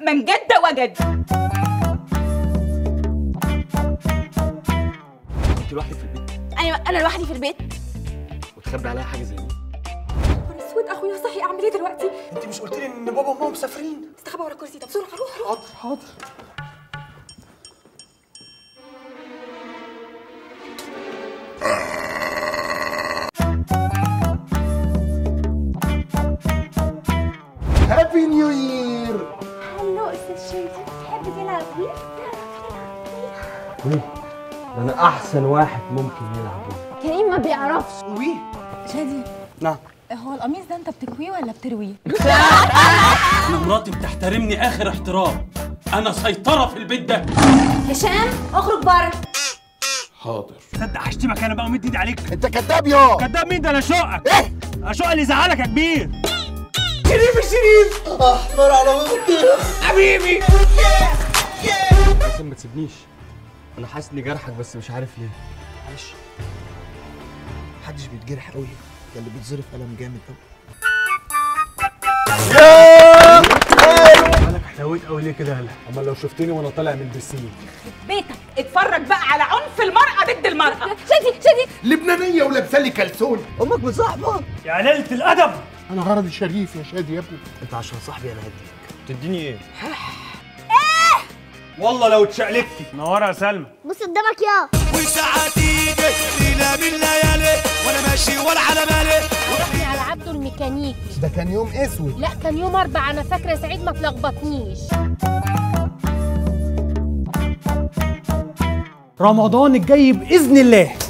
من جد وجد انت لوحدك في البيت ايوه انا لوحدي في البيت وتخبي عليا حاجه زي دي نهار اسود اخويا صحي اعمل ايه دلوقتي انت مش قلت لي ان بابا وماما مسافرين استخبى ورا الكرسي ده بسرعه روح روح حاضر حاضر هابي نيو يير هلو استاذ شادي تحب تلعب بيه؟ ده انا احسن واحد ممكن يلعب بيه كريم ما بيعرفش وي شادي نعم هو القميص ده انت بتكويه ولا بترويه؟ انا مراتي بتحترمني اخر احترام انا سيطره في البيت ده هشام اخرج بره حاضر تصدق هشتمك انا بقى ومد ايدي عليك انت كذاب يا كداب مين ده انا شقك ايه اشق اللي يزعلك يا كبير احمر على وجهي باسم ما تسيبنيش انا حاسس اني جرحك بس مش عارف ليه معلش محدش بيتجرح قوي ده اللي بيتظرف قلم جامد قوي مالك حلويت قوي ليه كده يالا امال لو شفتني وانا طالع من البسين بيتك اتفرج بقى على عنف المرأة ضد المرأة شادي شادي لبنانيه ولابسه لي كلسون امك مصاحبه يا ليله الادب انا غرضي شريف يا شادي يا ابني انت عشان صاحبي انا هديك تديني ايه والله لو اتشقلبتي نورة يا سلمى بص قدامك يا وساعات يجي ليلة من ليالي وانا ماشي ولا على بالي رحنا على عبده الميكانيك ده كان يوم اسود لا كان يوم اربع انا فاكره سعيد ما تلخبطنيش رمضان الجاي باذن الله